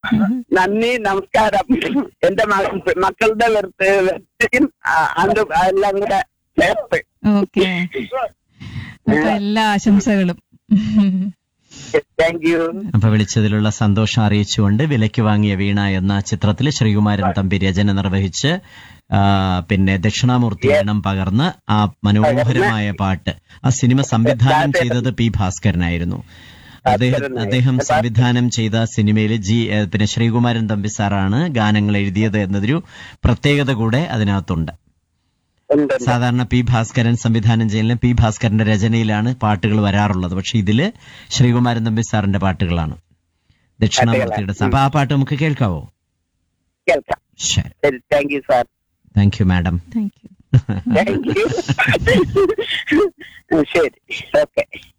നന്ദി നമസ്കാരം എന്റെ മ- മക്കളുടെ ബർത്ത്ഡേയും അത് എല്ലാം കൂടെ ചേർത്ത് ഓക്കെ അപ്പൊ എല്ലാ ആശംസകളും താങ്ക് യു അപ്പൊ വിളിച്ചതിലുള്ള സന്തോഷം അറിയിച്ചുകൊണ്ട് വിലയ്ക്ക് വാങ്ങിയ വീണ എന്ന ചിത്രത്തിൽ ശ്രീകുമാരൻ തമ്പി രചന നിർവഹിച്ച് ആ, പിന്നെ ദക്ഷിണാമൂർത്തി ഈണം പകർന്ന് ആ മനോഹരമായ പാട്ട് ആ സിനിമ സംവിധാനം ചെയ്തത് പി ഭാസ്കരനായിരുന്നു അദ്ദേഹം അദ്ദേഹം സംവിധാനം ചെയ്ത സിനിമയിൽ ജി ഏ, പിന്നെ ശ്രീകുമാരൻ തമ്പി സാറാണ് ഗാനങ്ങൾ എഴുതിയത് എന്നതൊരു പ്രത്യേകത കൂടെ അതിനകത്തുണ്ട് ഉണ്ട് ഉണ്ട്. സാധാരണ പി ഭാസ്കരൻ സംവിധാനം ചെയ്യുന്ന പി ഭാസ്കരന്റെ രചനയിലാണ് പാട്ടുകൾ വരാറുള്ളത് പക്ഷെ ഇതില് ശ്രീകുമാരൻ തമ്പി സാറിന്റെ പാട്ടുകളാണ് ദക്ഷിണാമൂർത്തിയുടെ സ- അപ്പൊ ആ പാട്ട് നമുക്ക് കേൾക്കാവോ കേൾക്കാം ശരി ശരി thank you sir thank you madam thank you thank you ശരി ഓക്കെ